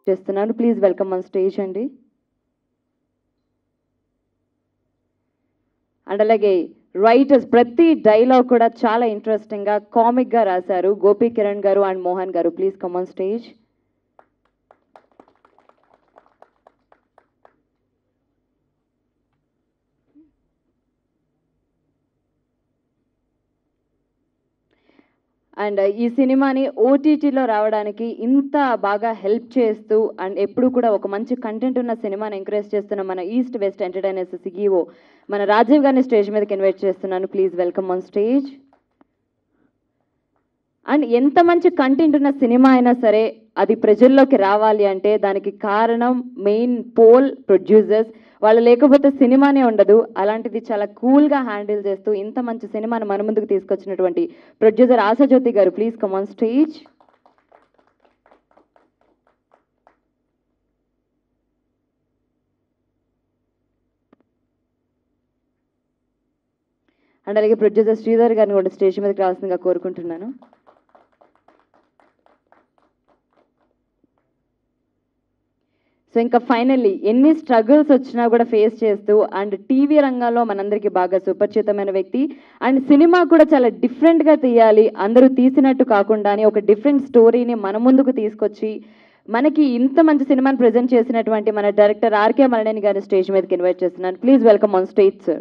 చేస్తున్నాను please welcome on stage అండి and అలాగే రైటర్స్ ప్రతి డైలాగ్ కూడా చాలా ఇంట్రెస్టింగ్గా కామిక్గా రాశారు గోపి కిరణ్ గారు and Mohan garu please come on stage and ఈ సినిమాని ఓటీటీలో రావడానికి ఇంత బాగా హెల్ప్ చేస్తూ అండ్ ఎప్పుడు కూడా ఒక మంచి కంటెంట్ ఉన్న సినిమాని ఎంకరేజ్ చేస్తున్న మన ఈస్ట్ వెస్ట్ ఎంటర్టైనర్స్ సిఇఓ మన రాజీవ్ గారిని స్టేజ్ మీదకి ఇన్వైట్ చేస్తున్నాను please welcome on stage and ఎంత మంచి కంటెంట్ ఉన్న సినిమా అయినా సరే అది ప్రజల్లోకి రావాలి అంటే దానికి కారణం మెయిన్ పోల్ ప్రొడ్యూసర్స్ వాళ్ళు లేకపోతే సినిమానే ఉండదు అలాంటిది చాలా కూల్గా హ్యాండిల్ చేస్తూ ఇంత మంచి సినిమాను మన ముందుకు తీసుకొచ్చినటువంటి producer Ashajyothi garu please come on stage and అలాగే ప్రొడ్యూసర్ శ్రీధర్ గారిని కూడా స్టేజ్ మీదకి రావాల్సిందిగా కోరుకుంటున్నాను సో ఇంకా ఫైనల్లీ ఎన్ని స్ట్రగుల్స్ వచ్చినా కూడా ఫేస్ చేస్తూ అండ్ టీవీ రంగంలో మనందరికీ బాగా సుపరిచితమైన వ్యక్తి అండ్ సినిమా కూడా చాలా డిఫరెంట్గా తీయాలి అందరూ తీసినట్టు కాకుండా అని ఒక డిఫరెంట్ స్టోరీని మన ముందుకు తీసుకొచ్చి మనకి ఇంత మంచి సినిమాని ప్రజెంట్ చేసినటువంటి మన డైరెక్టర్ ఆర్కే మరణని గారిని స్టేజ్ మీదకి ఇన్వైట్ చేస్తున్నాను please welcome on stage sir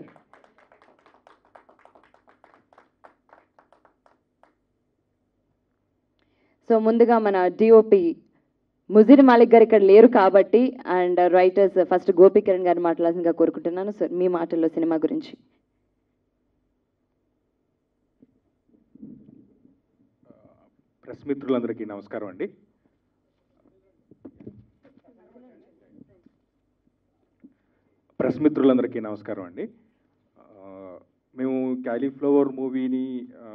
so ముందుగా మన డిఓపి ముజిర్ మాలిక్ గారు ఇక్కడ లేరు కాబట్టి and writers first Gopi Kiran గారిని మాట్లాడాల్సిందిగా కోరుకుంటున్నాను సార్ మీ మాటల్లో సినిమా గురించి ప్రెస్ మిత్రులందరికీ నమస్కారం అండి ప్రెస్ మిత్రులందరికీ నమస్కారం అండి ఆ, మేము క్యాలీఫ్లవర్ మూవీని ఆ,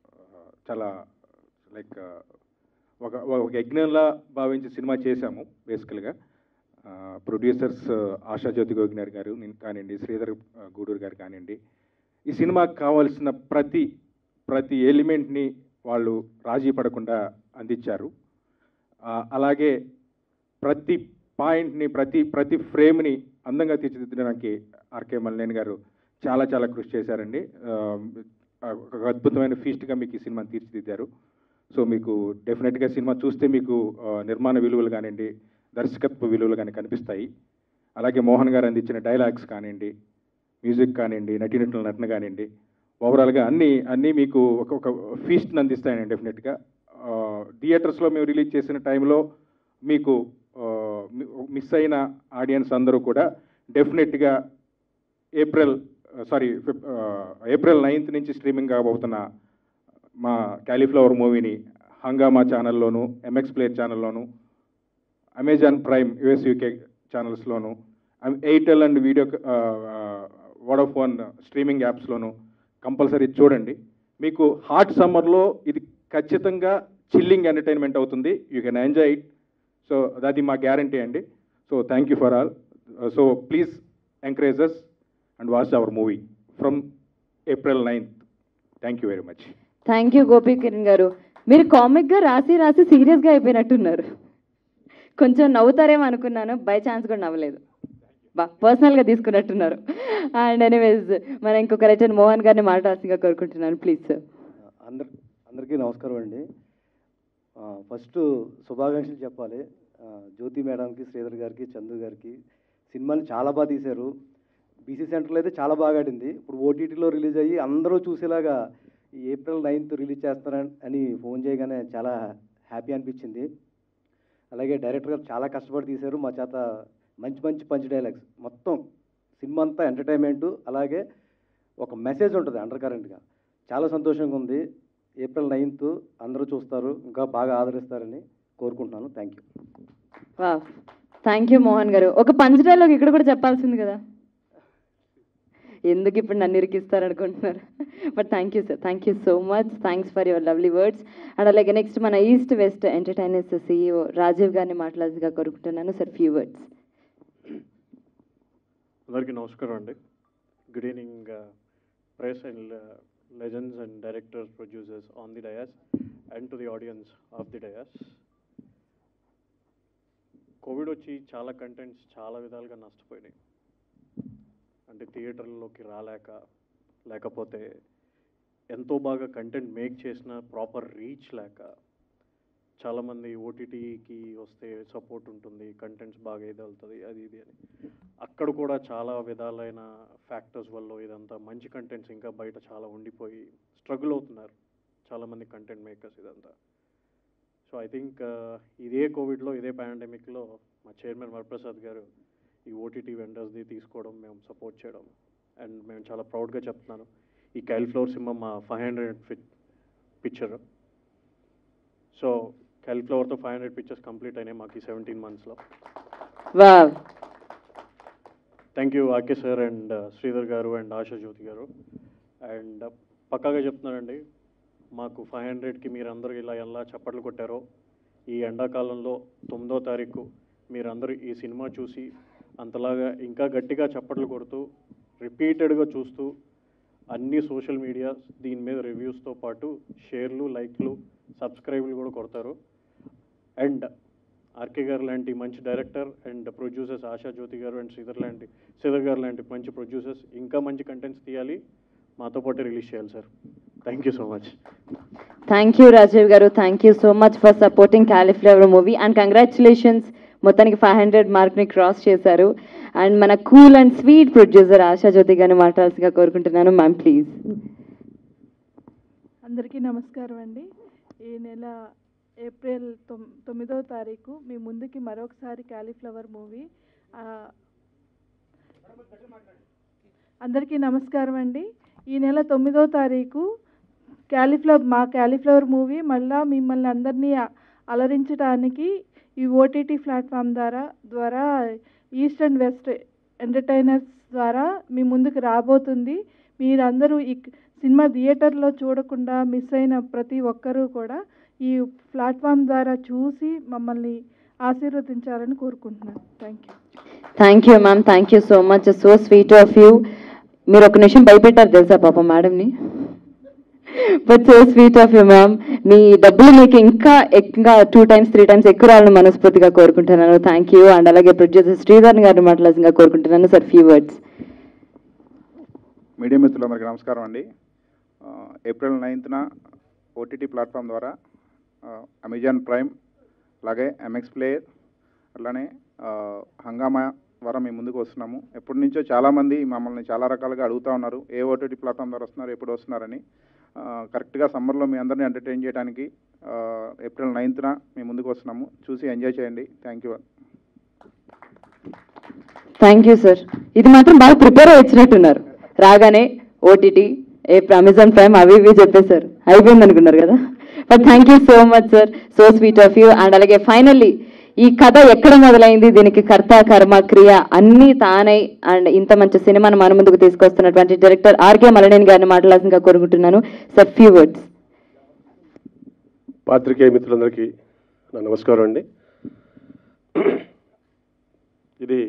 చాలా లైక్ ఒక ఒక యజ్ఞంలా భావించి సినిమా చేశాము బేసికల్గా ప్రొడ్యూసర్స్ ఆశాజ్యోతి గోగినార్ గారు నేను కానివ్వండి శ్రీధర్ ఆ, గూడూరు గారు కానివ్వండి ఈ సినిమాకి కావాల్సిన ప్రతి ప్రతి ఎలిమెంట్ని వాళ్ళు రాజీ పడకుండా అందించారు ఆ, అలాగే ప్రతి పాయింట్ని ప్రతి ప్రతి ఫ్రేమ్ని అందంగా తీర్చిదిద్దడానికి ఆర్కే మల్లేని గారు చాలా చాలా కృషి చేశారండి ఆ, ఒక అద్భుతమైన ఫీస్ట్గా మీకు ఈ సినిమాని తీర్చిదిద్దారు సో మీకు డెఫినెట్గా సినిమా చూస్తే మీకు ఆ, నిర్మాణ విలువలు కానివ్వండి దర్శకత్వ విలువలు కానీ కనిపిస్తాయి అలాగే మోహన్ గారు అందించిన డైలాగ్స్ కానివ్వండి మ్యూజిక్ కానివ్వండి నటీనటుల నటన కానివ్వండి ఓవరాల్గా అన్నీ అన్నీ మీకు ఒక ఒక ఫీస్ట్ని అందిస్తాయండి డెఫినెట్గా థియేటర్స్లో మేము రిలీజ్ చేసిన టైంలో మీకు మిస్ అయిన ఆడియన్స్ అందరూ కూడా డెఫినెట్గా ఏప్రిల్ సారీ ఏప్రిల్ నైన్త్ నుంచి స్ట్రీమింగ్ కాబోతున్న మా క్యాలీఫ్లవర్ మూవీని హంగామా ఛానల్లోను ఎంఎక్స్ ప్లేయర్ ఛానల్లోను అమెజాన్ ప్రైమ్ యుఎస్ యూకే ఛానల్స్లోను Airtel and video Vodafone streaming యాప్స్లోను కంపల్సరీ చూడండి మీకు హాట్ సమ్మర్లో ఇది ఖచ్చితంగా చిల్లింగ్ ఎంటర్టైన్మెంట్ అవుతుంది you can enjoy it so అది మా గ్యారంటీ అండి so thank you for all so please encourages and watch our movie from April ninth thank you very much thank you Gopi Kiran garu మీరు కామిక్గా రాసి రాసి సీరియస్గా అయిపోయినట్టున్నారు కొంచెం నవ్వుతారేమో అనుకున్నాను బై ఛాన్స్ కూడా నవ్వలేదు బా పర్సనల్గా తీసుకున్నట్టున్నారు అండ్ ఎనీవేస్ మన ఇంకొక రైటర్ మోహన్ గారిని మాట్లాడాల్సిందిగా కోరుకుంటున్నాను ప్లీజ్ సార్ అందరు అందరికీ నమస్కారం అండి ఆ, ఫస్ట్ శుభాకాంక్షలు చెప్పాలి ఆ, జ్యోతి మేడంకి శ్రీధర్ గారికి చందు గారికి సినిమాని చాలా బాగా తీశారు బీసీ సెంటర్లో అయితే చాలా బాగా ఆడింది ఇప్పుడు ఓటీటీలో రిలీజ్ అయ్యి అందరూ చూసేలాగా ఈ ఏప్రిల్ నైన్త్ రిలీజ్ చేస్తారని అని ఫోన్ చేయగానే చాలా హ్యాపీ అనిపించింది అలాగే డైరెక్టర్ గారు చాలా కష్టపడి తీశారు మా చేత మంచి మంచి పంచ్ డైలాగ్స్ మొత్తం సినిమా అంతా ఎంటర్టైన్మెంట్ అలాగే ఒక మెసేజ్ ఉంటుంది అండర్ కరెంట్గా చాలా సంతోషంగా ఉంది ఏప్రిల్ నైన్త్ అందరూ చూస్తారు ఇంకా బాగా ఆదరిస్తారని కోరుకుంటున్నాను థ్యాంక్ యూ వా థ్యాంక్ యూ మోహన్ గారు ఒక పంచ్ డైలాగ్ ఇక్కడ కూడా చెప్పాల్సింది కదా ఎందుకు ఇప్పుడు నన్ను ఇరికిస్తారు అనుకుంటున్నారు but thank you sir thank you so much thanks for your lovely words and అలాగే నెక్స్ట్ మన east west entertainers CEO Rajeev గారిని మాట్లాడాల్సిందిగా కోరుకుంటున్నాను సార్ ఫ్యూ వర్డ్స్ అందరికీ నమస్కారం అండి good evening press and legends and directors producers on the dais and to the audiences of the dais COVID వచ్చి చాలా కంటెంట్స్ చాలా విధాలుగా నష్టపోయినాయి అంటే థియేటర్లోకి రాలేక లేకపోతే ఎంతో బాగా కంటెంట్ మేక్ చేసిన ప్రాపర్ రీచ్ లేక చాలామంది ఓటీటీకి వస్తే సపోర్ట్ ఉంటుంది కంటెంట్స్ బాగా ఇది వెళ్తుంది అది ఇది అని అక్కడ కూడా చాలా విధాలైన ఫ్యాక్టర్స్ వల్ల ఇదంతా మంచి కంటెంట్స్ ఇంకా బయట చాలా ఉండిపోయి స్ట్రగుల్ అవుతున్నారు చాలామంది కంటెంట్ మేకర్స్ ఇదంతా సో ఐ థింక్ ఇదే కోవిడ్లో ఇదే పాండమిక్లో మా చైర్మన్ వరప్రసాద్ గారు ఈ ఓటీటీ వెండర్స్ది తీసుకోవడం మేము సపోర్ట్ చేయడం అండ్ మేము చాలా ప్రౌడ్గా చెప్తున్నాను ఈ క్యాలిఫ్లవర్ సినిమా మా five hundred fit picture so క్యాలిఫ్లవర్తో ఫైవ్ హండ్రెడ్ పిక్చర్స్ కంప్లీట్ అయినాయి మాకు ఈ సెవెంటీన్ మంత్స్లో wow thank you RK sir and Sridhar garu and ASHA Jyothi garu and పక్కాగా చెప్తున్నానండి మాకు ఫైవ్ హండ్రెడ్కి మీరందరూ ఇలా ఎలా చప్పట్లు కొట్టారో ఈ ఎండాకాలంలో తొమ్మిదో తారీఖు మీరందరూ ఈ సినిమా చూసి అంతలాగా ఇంకా గట్టిగా చప్పట్లు కొడుతూ రిపీటెడ్గా చూస్తూ అన్ని సోషల్ మీడియా దీని మీద రివ్యూస్తో పాటు షేర్లు లైక్లు సబ్స్క్రైబ్లు కూడా కొడతారు అండ్ ఆర్కే గారు లాంటి మంచి director and producers Asha Jyothi garu and Sridhar లాంటి శ్రీధర్ గారు లాంటి మంచి ప్రొడ్యూసర్స్ ఇంకా మంచి కంటెంట్స్ తీయాలి మాతో పాటు రిలీజ్ చేయాలి sir thank you so much thank you Rajeev garu thank you so much for supporting cauliflower movie and congratulations మొత్తానికి ఫైవ్ హండ్రెడ్ మార్క్ని క్రాస్ చేశారు అండ్ మన cool and sweet producer Asha Jyothi గారిని మాట్లాడాల్సిందిగా కోరుకుంటున్నాను మ్యామ్ ప్లీజ్ అందరికీ నమస్కారం అండి ఈ నెల ఏప్రిల్ తొమ్ తొమ్మిదవ తారీఖు మీ ముందుకి మరొకసారి క్యాలీఫ్లవర్ మూవీ ఆ, అందరికీ నమస్కారం అండి ఈ నెల తొమ్మిదవ తారీఖు క్యాలీఫ్లవర్ మా క్యాలీఫ్లవర్ మూవీ మళ్ళా మిమ్మల్ని అందరినీ అ- అలరించడానికి ఈ ఓటీటీ ప్లాట్ఫామ్ ద్వారా ద్వారా ఈస్ట్ అండ్ వెస్ట్ ఎంటర్టైనర్స్ ద్వారా మీ ముందుకు రాబోతుంది మీరందరూ ఈ సినిమా థియేటర్లో చూడకుండా మిస్ అయిన ప్రతి ఒక్కరూ కూడా ఈ ప్లాట్ఫామ్ ద్వారా చూసి మమ్మల్ని ఆశీర్వదించాలని కోరుకుంటున్నాను thank you thank you ma'am thank you so much so sweet of you మీరు ఒక నిమిషం భయపెట్టారు తెలుసా పాప మేడంని but so sweet of you ma'am మీ డబ్బులు మీకు ఇంకా ఇంకా టూ టైమ్స్ త్రీ టైమ్స్ ఎక్కువ రావాలని మనస్ఫూర్తిగా కోరుకుంటున్నాను థ్యాంక్ యూ అండ్ అలాగే ప్రొడ్యూసర్ శ్రీధర్ గారిని మాట్లాడాల్సిందిగా కోరుకుంటున్నాను సార్ ఫ్యూ వర్డ్స్ మీడియా మిత్రులందరికీ నమస్కారం అండి ఆ, ఏప్రిల్ నైన్త్న ఓటీటీ ప్లాట్ఫామ్ ద్వారా ఆ, అమెజాన్ ప్రైమ్ అలాగే ఎంఎక్స్ ప్లేయర్ అట్లానే ఆ, హంగామా ద్వారా మేము ముందుకు వస్తున్నాము ఎప్పటి నుంచో చాలామంది మమ్మల్ని చాలా రకాలుగా అడుగుతూ ఉన్నారు ఏ ఓటీటీ ప్లాట్ఫామ్ ద్వారా వస్తున్నారు ఎప్పుడు వస్తున్నారని ఆ, కరెక్ట్గా సమ్మర్లో మీ అందరినీ ఎంటర్టైన్ చేయడానికి ఆ, ఏప్రిల్ నైన్త్న మేము ముందుకు వస్తున్నాము చూసి ఎంజాయ్ చేయండి thank you thank you sir ఇది మాత్రం బాగా ప్రిపేర్ అయ్యి వచ్చినట్టున్నారు రాగానే ఓటీటీ ఏ అమెజాన్ ప్రైమ్ అవి ఇవి చెప్పేశారు అయిపోయింది అనుకున్నారు కదా but thank you so much sir so sweet of you and అలాగే ఫైనల్లీ ఈ కథ ఎక్కడ మొదలైంది దీనికి కర్త కర్మ క్రియ అన్నీ తానై అండ్ ఇంత మంచి సినిమాను మన ముందుకు తీసుకొస్తున్నటువంటి డైరెక్టర్ ఆర్కే మలనేని గారిని మాట్లాడాల్సిందిగా కోరుకుంటున్నాను సార్ ఫ్యూ వర్డ్స్ పాత్రికేయ మిత్రులందరికీ నా నమస్కారం అండి ఇది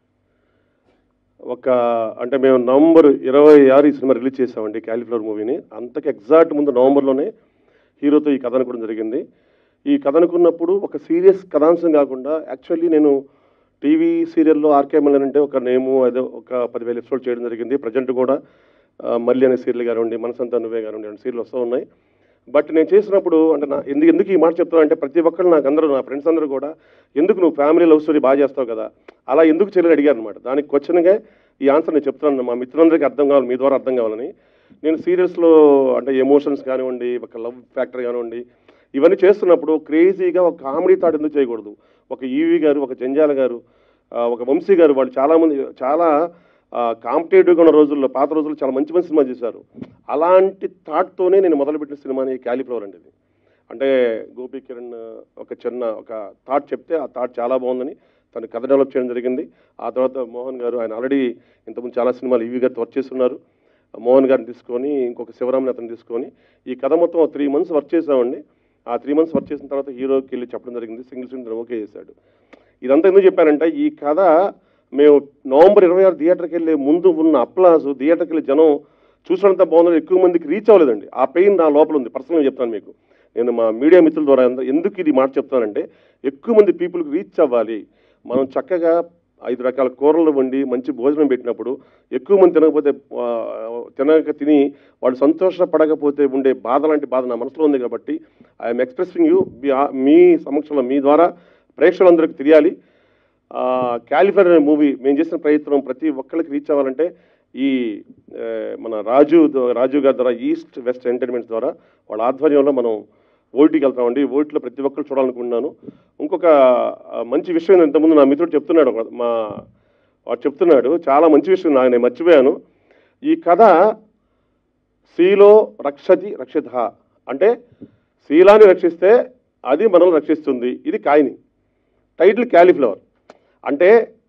ఒక అంటే మేము నవంబర్ ఇరవై ఆరు ఈ సినిమా రిలీజ్ చేసామండి క్యాలిఫ్లవర్ మూవీని అంతకు ఎగ్జాక్ట్ ముందు నవంబర్లోనే హీరోతో ఈ కథ అనుకోవడం జరిగింది ఈ కథ అనుకున్నప్పుడు ఒక సీరియస్ కథాంశం కాకుండా యాక్చువల్లీ నేను టీవీ సీరియల్లో ఆర్కే మల్లెన్ అంటే ఒక నేము ఏదో ఒక పదివేల ఎపిసోడ్ చేయడం జరిగింది ప్రజెంట్ కూడా ఆ, మల్లి అనే సీరియల్ కానివ్వండి మనసంతా నువ్వే కానివ్వండి రెండు సీరియల్ వస్తూ ఉన్నాయి బట్ నేను చేసినప్పుడు అంటే నా ఎందుకు ఎందుకు ఈ మాట చెప్తాను అంటే ప్రతి ఒక్కరు నాకు అందరూ నా ఫ్రెండ్స్ అందరూ కూడా ఎందుకు నువ్వు ఫ్యామిలీ లవ్ స్టోరీ బాగా చేస్తావు కదా అలా ఎందుకు చేయలేని అడిగారు అనమాట దానికి క్వశ్చన్గా ఈ ఆన్సర్ నేను చెప్తున్నాను మా మిత్రులందరికీ అర్థం కావాలి మీ ద్వారా అర్థం కావాలని నేను సీరియల్స్లో అంటే ఎమోషన్స్ కానివ్వండి ఒక లవ్ ఫ్యాక్టర్ కానివ్వండి ఇవన్నీ చేస్తున్నప్పుడు క్రేజీగా ఒక కామెడీ థాట్ ఎందుకు చేయకూడదు ఒక ఈవి గారు ఒక జంజాల గారు ఆ, ఒక వంశీ గారు వాళ్ళు చాలామంది చాలా కాంపిటేటివ్గా ఉన్న రోజుల్లో పాత రోజుల్లో చాలా మంచి మంచి సినిమా చేశారు అలాంటి థాట్తోనే నేను మొదలుపెట్టిన సినిమాని క్యాలీఫ్లవర్ అండి ఇది అంటే గోపి కిరణ్ ఒక చిన్న ఒక థాట్ చెప్తే ఆ థాట్ చాలా బాగుందని తను కథ డెవలప్ చేయడం జరిగింది ఆ తర్వాత మోహన్ గారు ఆయన ఆల్రెడీ ఇంతకుముందు చాలా సినిమాలు ఈవీ గారితో వర్క్ చేస్తున్నారు మోహన్ గారిని తీసుకొని ఇంకొక శివరామ్ని అతను తీసుకొని ఈ కథ మొత్తం త్రీ మంత్స్ వర్క్ చేసామండి ఆ త్రీ మంత్స్ వర్క్ చేసిన తర్వాత హీరోకి వెళ్ళి చెప్పడం జరిగింది సింగిల్ సింగిల్ ఓకే చేశాడు ఇదంతా ఎందుకు చెప్పానంటే ఈ కథ మేము నవంబర్ ఇరవై ఆరు థియేటర్కి వెళ్ళే ముందు ఉన్న అప్లాస్ థియేటర్కి వెళ్ళి జనం చూసినంత బాగుందని ఎక్కువ మందికి రీచ్ అవ్వలేదండి ఆ పెయిన్ నా లోపల ఉంది పర్సనల్గా చెప్తాను మీకు నేను మా మీడియా మిత్రుల ద్వారా ఎందు- ఎందుకు ఇది మాట చెప్తానంటే ఎక్కువ మంది పీపుల్కి రీచ్ అవ్వాలి మనం చక్కగా ఐదు రకాల కూరలు వండి మంచి భోజనం పెట్టినప్పుడు ఎక్కువ మంది తినకపోతే ఆ, తినక తిని వాళ్ళు సంతోషపడకపోతే ఉండే బాధ లాంటి బాధ నా మనసులో ఉంది కాబట్టి ఐఎమ్ ఎక్స్ప్రెసింగ్ యూ మీ సమక్షంలో మీ ద్వారా ప్రేక్షకులందరికీ తెలియాలి క్యాలిఫర్ అనే మూవీ మేము చేసిన ప్రయత్నం ప్రతి ఒక్కరికి రీచ్ అవ్వాలంటే ఈ ఆ, మన రాజు ద- రాజు గారి ద్వారా ఈస్ట్ వెస్ట్ ఎంటర్టైన్మెంట్స్ ద్వారా వాళ్ళ ఆధ్వర్యంలో మనం ఓటీకి వెళ్తామండి ఓటీలో ప్రతి ఒక్కరు చూడాలనుకుంటున్నాను ఇంకొక ఆ, మంచి విషయం ఏంటంటే ఇంతకుముందు నా మిత్రుడు చెప్తున్నాడు ఒక- మా వాడు చెప్తున్నాడు చాలా మంచి విషయం నాకు నేను మర్చిపోయాను ఈ కథ శీలో రక్షతి రక్షిత అంటే శీలాన్ని రక్షిస్తే అది మనల్ని రక్షిస్తుంది ఇది కాయిని టైటిల్ క్యాలీఫ్లవర్ అంటే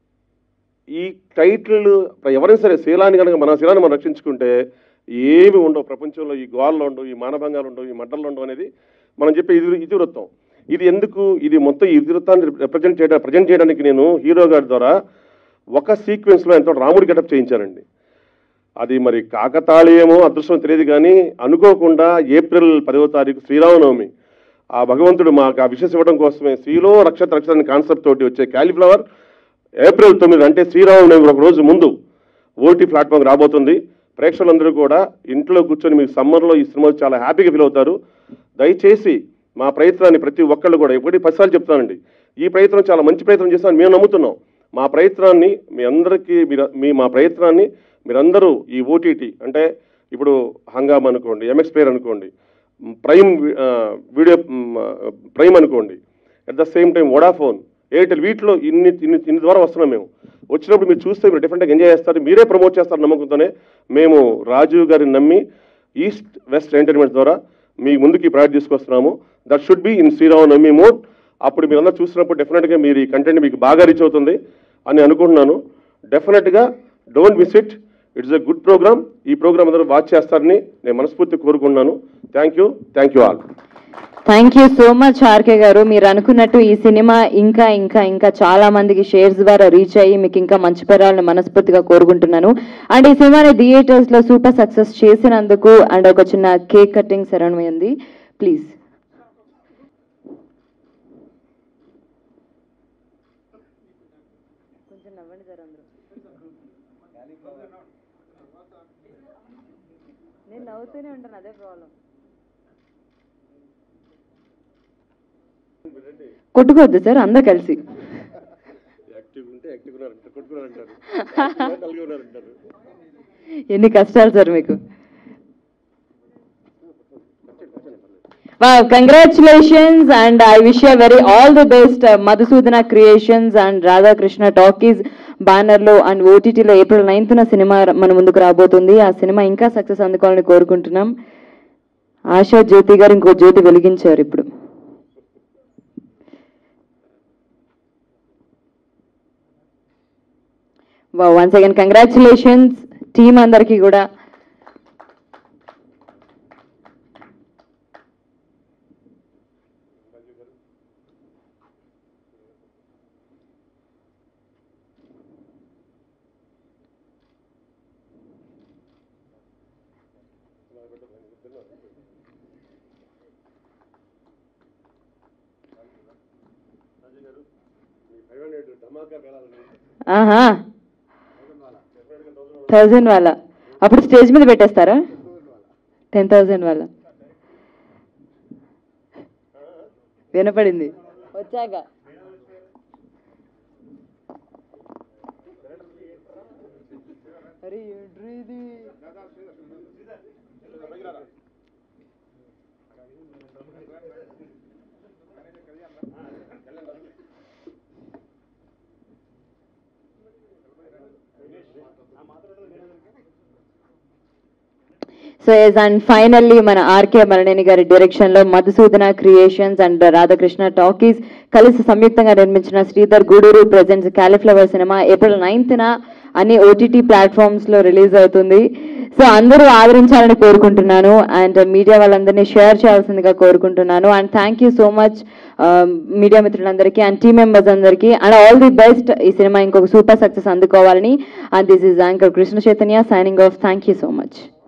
ఈ టైటిల్ ఎవరైనా సరే శీలాన్ని కనుక మన శీలాన్ని మనం రక్షించుకుంటే ఏమి ఉండవు ప్రపంచంలో ఈ గోళ్ళు ఉండవు ఈ మానభంగాలు ఉండవు ఈ మడ్డలు ఉండవు అనేది మనం చెప్పే ఇది ఇతివృత్తం ఇది ఎందుకు ఇది మొత్తం ఈ ఇతివృత్తాన్ని రిప్రజెంట్ చేయడం ప్రజెంట్ చేయడానికి నేను హీరో గారి ద్వారా ఒక సీక్వెన్స్లో ఎంతో రాముడి గెటప్ చేయించానండి అది మరి కాకతాళీయమో అదృష్టం తెలియదు కానీ అనుకోకుండా ఏప్రిల్ పదవ తారీఖు శ్రీరామనవమి ఆ భగవంతుడు మాకు ఆ విషయం ఇవ్వడం కోసమే శ్రీలో రక్షత రక్షత అనే కాన్సెప్ట్ తోటి వచ్చే క్యాలీఫ్లవర్ ఏప్రిల్ తొమ్మిది అంటే శ్రీరామనవమి ఒక రోజు ముందు ఓటీ ప్లాట్ఫామ్ రాబోతుంది ప్రేక్షకులందరూ కూడా ఇంట్లో కూర్చొని మీకు సమ్మర్లో ఈ సినిమా చాలా హ్యాపీగా ఫీల్ అవుతారు దయచేసి మా ప్రయత్నాన్ని ప్రతి ఒక్కళ్ళు కూడా ఒకటి పదిసార్లు చెప్తానండి ఈ ప్రయత్నం చాలా మంచి ప్రయత్నం చేస్తామని మేము నమ్ముతున్నాం మా ప్రయత్నాన్ని మీ అందరికీ మీరు మీ మా ప్రయత్నాన్ని మీరందరూ ఈ ఓటీటీ అంటే ఇప్పుడు హంగామ్ అనుకోండి ఎంఎక్స్ ప్లేయర్ అనుకోండి మ్, ప్రైమ్ వి- ఆ, వీడియో మ్, ఆ, ప్రైమ్ అనుకోండి at the same time Vodafone Airtel వీటిలో ఇన్ని ఇన్ని ఇన్ని ద్వారా వస్తున్నాం మేము వచ్చినప్పుడు మీరు చూస్తే మీరు డిఫరెంట్గా ఎంజాయ్ చేస్తారు మీరే ప్రమోట్ చేస్తారు నమ్మకంతోనే మేము రాజీవ్ గారిని నమ్మి ఈస్ట్ వెస్ట్ ఎంటర్టైన్మెంట్ ద్వారా మీ ముందుకి ఈ ప్రాజెక్ట్ తీసుకొస్తున్నాము that should be in Sriram నమ్మి మోడ్ అప్పుడు మీరందరూ చూసినప్పుడు డెఫినెట్గా మీరు ఈ కంటెంట్ మీకు బాగా రీచ్ అవుతుంది అని అనుకుంటున్నాను డెఫినెట్గా don't miss it it's a good program ఈ ప్రోగ్రామ్ అందరూ వాచ్ చేస్తారని నేను మనస్ఫూర్తి కోరుకుంటున్నాను thank you thank you all thank you so much RK garu మీరు అనుకున్నట్టు ఈ సినిమా ఇంకా ఇంకా ఇంకా చాలా మందికి షేర్స్ ద్వారా రీచ్ అయ్యి మీకు ఇంకా మంచి పెరాలని మనస్ఫూర్తిగా కోరుకుంటున్నాను అండ్ ఈ సినిమాని థియేటర్స్ లో సూపర్ సక్సెస్ చేసినందుకు అండ్ ఒక చిన్న కేక్ కటింగ్ సెరమనీ ఉంది ప్లీజ్ నేను నవ్వుతూనే ఉంటాను అదే ప్రాబ్లం కొట్టుకోవద్దు సార్ అందరు కలిసి యాక్టివ్ ఉంటే యాక్టివ్ కొట్టుకున్నారంటారు కలిగి ఉన్నారంటారు ఎన్ని కష్టాలు సార్ మీకు congratulations and I wish you very all the best Madhusudana creations and Radhakrishna talkies banner లో అండ్ ఓటీటీలో ఏప్రిల్ నైన్త్న సినిమా మన ముందుకు రాబోతుంది ఆ సినిమా ఇంకా సక్సెస్ అందుకోవాలని కోరుకుంటున్నాం ఆశా జ్యోతి గారు ఇంకో జ్యోతి వెలిగించారు ఇప్పుడు వన్స్ అగైన్ కంగ్రాచులేషన్స్ టీం అందరికీ కూడా ఆహా థౌజండ్ వాళ్ళ అప్పుడు స్టేజ్ మీద పెట్టేస్తారా టెన్ థౌజండ్ వాళ్ళ వినపడింది వచ్చాక అరే ఏంట్రీ ఇది సో ఎస్ అండ్ ఫైనల్లీ మన ఆర్కే మరణేని గారి డైరెక్షన్ లో Madhusudana creations and Radhakrishna talkies కలిసి సంయుక్తంగా నిర్మించిన శ్రీధర్ గూడూరు ప్రెజెంట్స్ క్యాలిఫ్లవర్ సినిమా ఏప్రిల్ నైన్త్న అన్ని ఓటీటీ ప్లాట్ఫామ్స్ లో రిలీజ్ అవుతుంది సో అందరూ ఆదరించాలని కోరుకుంటున్నాను అండ్ మీడియా వాళ్ళందరినీ షేర్ చేయాల్సిందిగా కోరుకుంటున్నాను and thank you so much media మిత్రులందరికీ అండ్ టీమ్ మెంబర్స్ అందరికీ అండ్ ఆల్ ది బెస్ట్ ఈ సినిమా ఇంకొక సూపర్ సక్సెస్ అందుకోవాలని and this is anchor Krishna Chaitanya signing off thank you so much